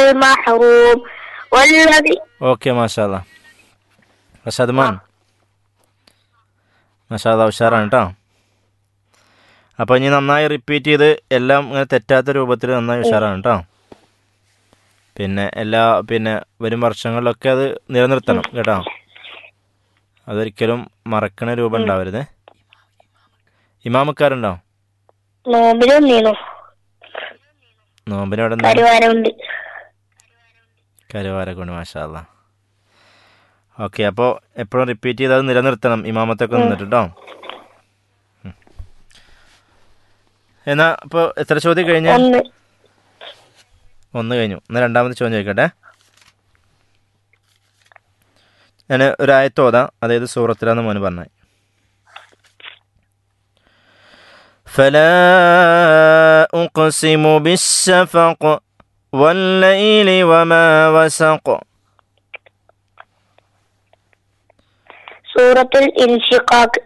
المحروم والذي okay മാഷാല്ല റഷാദ്മാൻ മാഷാല്ല ഉഷാറാണ് കേട്ടോ അപ്പോൾ ഇനി നന്നായി റിപ്പീറ്റ് ചെയ്ത് എല്ലാം ഇങ്ങനെ തെറ്റാത്ത രൂപത്തിൽ നന്നായി ഉഷാറാണ് കേട്ടോ പിന്നെ എല്ലാ പിന്നെ വരും വർഷങ്ങളിലൊക്കെ അത് നിലനിർത്തണം കേട്ടോ അതൊരിക്കലും മറക്കണ രൂപം ഉണ്ടാവരുത് ഇമാമക്കാരുണ്ടോ നോമ്പിലും നീന്നു നോമ്പിന് അവിടെ നിന്ന് പരിവാരമുണ്ട് കരുവാരക്കൊണ്ട് മാഷാല്ല ഓക്കെ അപ്പോൾ എപ്പോഴും റിപ്പീറ്റ് ചെയ്ത് അത് നിലനിർത്തണം ഇമാമത്തൊക്കെ നിന്നിട്ട് കേട്ടോ ഉം. എന്നാ ഇപ്പോൾ എത്ര ചോദ്യം കഴിഞ്ഞ ഒന്ന് ഒന്ന് കഴിഞ്ഞു എന്നാൽ രണ്ടാമത്തെ ചോദ്യം ചോദിക്കട്ടെ ഞാൻ ഒരു ആയത്തോതാ അതായത് സൂറത്തിലാന്ന് മോന് പറഞ്ഞത് فلا أقسم بالشفق والليل وما وسق സൂറത്തുൽ ഇൻഷിഖാഖ്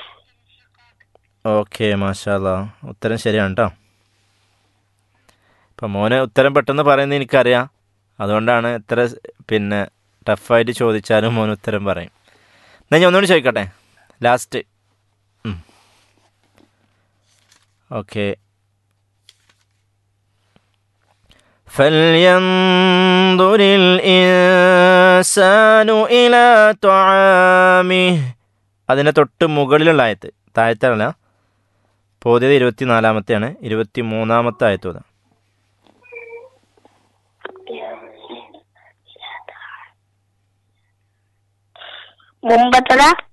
ഓക്കെ മാഷാല്ല ഉത്തരം ശരിയാണ് കേട്ടോ ഇപ്പം മോന് ഉത്തരം പെട്ടെന്ന് പറയുന്നത് എനിക്കറിയാം അതുകൊണ്ടാണ് ഇത്ര സ് പിന്നെ ടഫായിട്ട് ചോദിച്ചാലും മോന് ഉത്തരം പറയും എന്നാൽ ഞാൻ ഒന്നുകൂടി ചോദിക്കട്ടെ ലാസ്റ്റ് ഓക്കെ فلينظر الإنسان إلى طعامه അതിൻ്റെ തൊട്ട് മുകളിലുള്ള ആയത്ത് താഴത്തല്ല പോതിയത് ഇരുപത്തി നാലാമത്തെയാണ് ഇരുപത്തി മൂന്നാമത്തെ ആയത്തോത് മുമ്പത്തതാ